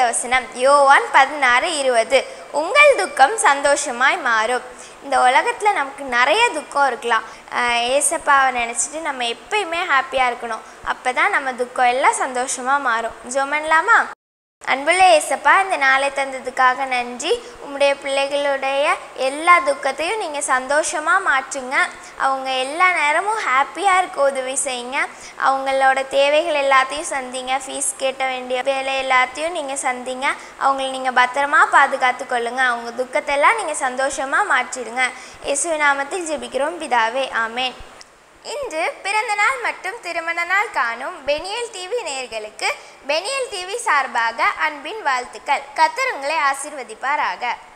வசனம் யோவான் பதினாறு இருபது உங்கள் துக்கம் சந்தோஷமாய் மாறும் இந்த உலகத்தில் நமக்கு நிறைய துக்கம் இருக்கலாம் ஆஹ் ஏசப்பாவை நினச்சிட்டு நம்ம எப்பயுமே ஹாப்பியாக இருக்கணும் அப்போ தான் நம்ம துக்கம் எல்லாம் சந்தோஷமாக மாறும் ஜோமன்லாமா அன்புள்ள ஏசப்பா இந்த நாளை தந்ததுக்காக நன்றி உம்முடைய பிள்ளைகளுடைய எல்லா துக்கத்தையும் நீங்கள் சந்தோஷமாக மாற்றுங்க அவங்க எல்லா நேரமும் ஹாப்பியாக இருக்க உதவி செய்யுங்க அவங்களோட தேவைகள் எல்லாத்தையும் சந்திங்க ஃபீஸ் கேட்ட வேண்டிய வேலை எல்லாத்தையும் நீங்கள் சந்திங்க அவங்கள நீங்கள் பத்திரமா பாதுகாத்து கொள்ளுங்க அவங்க துக்கத்தெல்லாம் நீங்கள் சந்தோஷமாக மாற்றிடுங்க இயேசு நாமத்தில் ஜெபிக்கிறோம் பிதாவே ஆமேன் இன்று பிறந்த நாள் மற்றும் திருமண நாள் காணும் பெனியல் டிவி நேயர்களுக்கு பெனியல் டிவி சார்பாக அன்பின் வாழ்த்துக்கள் கத்தர் உங்களை ஆசீர்வதிப்பாராக